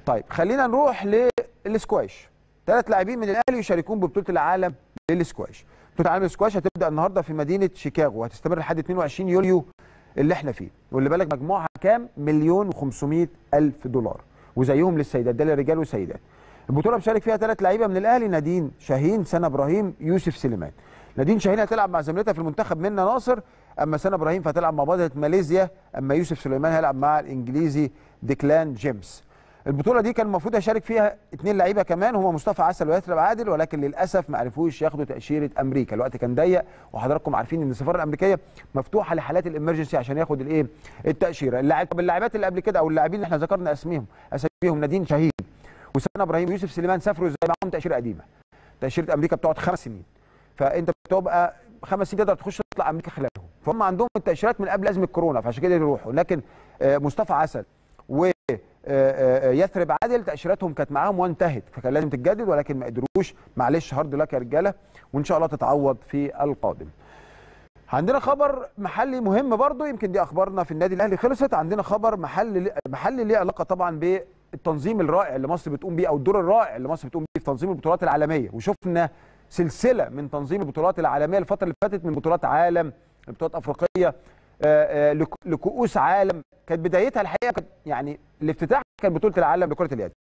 طيب خلينا نروح للسكواش ثلاث لاعبين من الاهلي يشاركون ببطوله العالم للسكواش بطوله العالم للسكواش هتبدا النهارده في مدينه شيكاغو وهتستمر لحد 22 يوليو اللي احنا فيه واللي بالك مجموعها كام مليون و500 الف دولار وزيهم للسيدات ده للرجال والسيدات البطوله مشارك فيها ثلاث لعيبه من الاهلي نادين شاهين سنه ابراهيم يوسف سليمان نادين شاهين هتلعب مع زميلتها في المنتخب منى ناصر اما سنه ابراهيم فهتلعب مع بطله ماليزيا اما يوسف سليمان هيلعب مع الانجليزي ديكلان جيمس البطوله دي كان المفروض يشارك فيها اثنين لعيبه كمان هما مصطفى عسل ويثرب عادل ولكن للاسف ما عرفوش ياخدوا تاشيره امريكا الوقت كان ضيق وحضراتكم عارفين ان السفاره الامريكيه مفتوحه لحالات الامرجنسي عشان ياخد الايه التاشيره اللاعب اللاعبات اللي قبل كده او اللاعبين اللي احنا ذكرنا اسميهم اساميهم نادين شاهين وسنه ابراهيم ويوسف سليمان سافروا زي معاهم تاشيره قديمه تاشيره امريكا بتقعد خمس سنين فانت بتبقى خمس سنين تقدر تخش تطلع امريكا خلالهم فهم عندهم التاشيرات من قبل ازمه كورونا فعشان كده يروحوا لكن مصطفى عسل و يثرب عادل تاشيراتهم كانت معاهم وانتهت فكان لازم تتجدد ولكن ما قدروش معلش هارد لك يا رجاله وان شاء الله تتعوض في القادم عندنا خبر محلي مهم برضو يمكن دي اخبارنا في النادي الاهلي خلصت عندنا خبر محلي محلي ليه علاقه طبعا بالتنظيم الرائع اللي مصر بتقوم بيه او الدور الرائع اللي مصر بتقوم بيه في تنظيم البطولات العالميه وشفنا سلسله من تنظيم البطولات العالميه الفتره اللي فاتت من بطولات عالم بطولات افريقيه لكؤوس عالم كانت بدايتها الحقيقه كانت يعني الافتتاح كان بطوله العالم لكره اليد